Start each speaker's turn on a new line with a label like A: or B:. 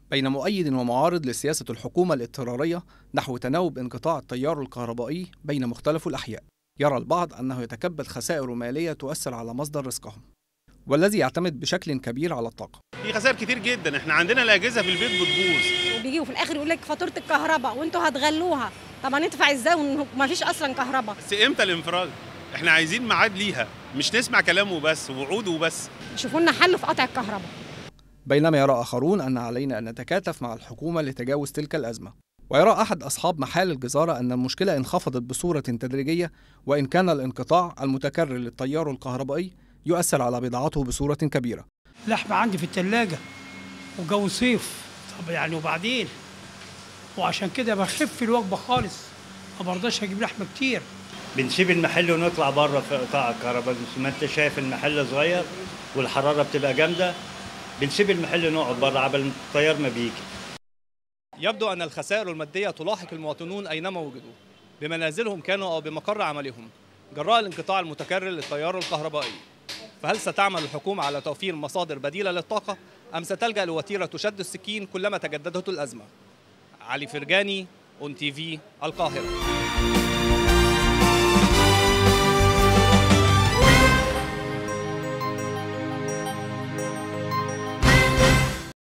A: بين مؤيد ومعارض لسياسة الحكومة الاضطرارية نحو تناوب انقطاع التيار الكهربائي بين مختلف الأحياء يرى البعض أنه يتكبد خسائر مالية تؤثر على مصدر رزقهم والذي يعتمد بشكل كبير على الطاقة
B: في خسائر كتير جدا احنا عندنا الاجهزه في البيت بتبوظ
C: وبيجوا في الاخر يقول لك فاتوره الكهرباء وانتوا هتغلوها طب هندفع ازاي وما فيش اصلا كهرباء
B: بس امتى الانفراج احنا عايزين ميعاد ليها مش نسمع كلامه بس ووعود وبس
C: شوفوا لنا حل في قطع الكهرباء
A: بينما يرى آخرون أن علينا أن نتكاتف مع الحكومة لتجاوز تلك الأزمة ويرى أحد أصحاب محال الجزارة أن المشكلة انخفضت بصورة تدريجية وإن كان الانقطاع المتكرر للتيار الكهربائي يؤثر على بضاعته بصورة كبيرة
D: لحمة عندي في التلاجة وجو صيف طب يعني وبعدين وعشان كده بخف الوجبة خالص ما برضاش اجيب لحمة كتير
E: بنسيب المحل ونطلع بره في قطاع الكهرباء ما انت شايف المحل صغير والحراره بتبقى جامده بنسيب المحل نقعد بره عبال الطيار ما بيجي
F: يبدو أن الخسائر المادية تلاحق المواطنون أينما وجدوا بمنازلهم كانوا أو بمقر عملهم جراء الانقطاع المتكرر للتيار الكهربائي فهل ستعمل الحكومة على توفير مصادر بديلة للطاقة أم ستلجأ لوتيرة تشد السكين كلما تجددت الأزمة علي فرجاني اون تي في القاهرة